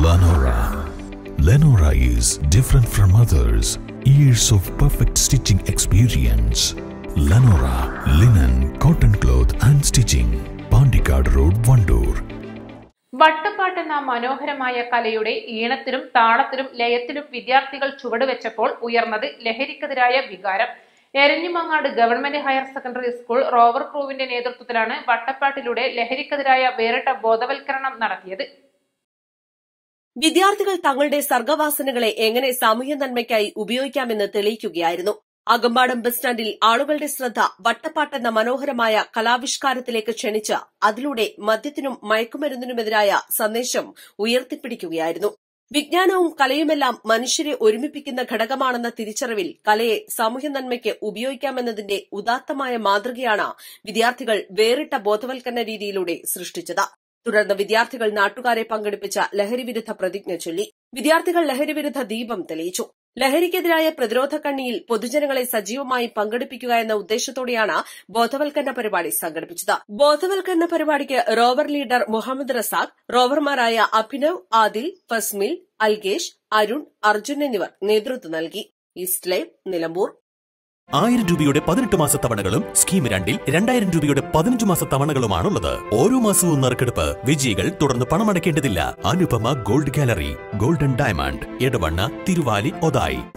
Lenora. Lenora is different from others. Years of perfect stitching experience. Lenora linen, cotton cloth and stitching. Pandikad Road, Vandoor. വട്ടപ്പാട്ട് എന്ന മനോഹരമായ കലയുടെ ഈണത്തിലും താളത്തിലും ലയത്തിലും വിദ്യാർത്ഥികൾ ചുവടുവെച്ചപ്പോൾ ഉയർന്നത് ലഹരിക്കെതിരായ വികാരം Eranjimangad government higher secondary school rover ക്രൂവിന്റെ നേതൃത്വത്തിലാണ് വട്ടപ്പാട്ടിലൂടെ ലഹരിക്കെതിരായ വേറിട്ട ബോധവൽക്കരണം നടത്തിയത് വിദ്യാർത്ഥികൾ തങ്ങളുടെ സർഗവാസനകളെ എങ്ങനെ സാമൂഹ്യ നന്മയ്ക്കായി ഉപയോഗിക്കാമെന്ന് തെളിയിക്കുകയായിരുന്നു അകമ്പാടം ബസ് സ്റ്റാൻഡിൽ ആളുകളുടെ ശ്രദ്ധ വട്ടപ്പാട്ടെന്ന മനോഹരമായ കലാവിഷ്കാരത്തിലേക്ക് ക്ഷണിച്ച് അതിലൂടെ മദ്യത്തിനും മയക്കുമരുന്നിനുമെതിരായ സന്ദേശം ഉയർത്തിപ്പിടിക്കുകയായിരുന്നു വിജ്ഞാനവും കലയുമെല്ലാം മനുഷ്യരെ ഒരുമിപ്പിക്കുന്ന ഘടകമാണെന്ന തിരിച്ചറിവിൽ കലയെ സാമൂഹ്യ നന്മയ്ക്ക് ഉപയോഗിക്കാമെന്നതിന്റെ ഉദാത്തമായ മാതൃകയാണ് വിദ്യാർത്ഥികൾ വേറിട്ട ബോധവൽക്കരണ രീതിയിലൂടെ സൃഷ്ടിച്ചത് തുടർന്ന് വിദ്യാർത്ഥികൾ നാട്ടുകാരെ പങ്കെടുപ്പിച്ച ലഹരിവിരുദ്ധ പ്രതിജ്ഞ ചൊല്ലി വിദ്യാർത്ഥികൾ ലഹരിവിരുദ്ധ ദീപം തെളിയിച്ചു ലഹരിക്കെതിരായ പ്രതിരോധ കണ്ണിയിൽ പൊതുജനങ്ങളെ സജീവമായി പങ്കെടുപ്പിക്കുക എന്ന ഉദ്ദേശത്തോടെയാണ് ബോധവൽക്കരണ പരിപാടി സംഘടിപ്പിച്ചത് ബോധവൽക്കരണ പരിപാടിക്ക് റോവർ ലീഡർ മുഹമ്മദ് റസാഖ് റോവർമാരായ അഭിനവ് ആദിൽ ഫസ്മിൽ അൽഗേഷ് അരുൺ അർജുൻ എന്നിവർ നേതൃത്വം നൽകി ഈസ്റ്റ് ലൈവ് നിലമ്പൂർ ആയിരം രൂപയുടെ പതിനെട്ട് മാസ തവണകളും സ്കീം രണ്ടിൽ രണ്ടായിരം രൂപയുടെ പതിനഞ്ച് മാസ തവണകളുമാണുള്ളത് ഓരോ മാസവും നറുക്കെടുപ്പ് വിജയികൾ തുടർന്ന് പണമടയ്ക്കേണ്ടതില്ല Anupama gold gallery golden diamond Edavanna Thiruvali Othayi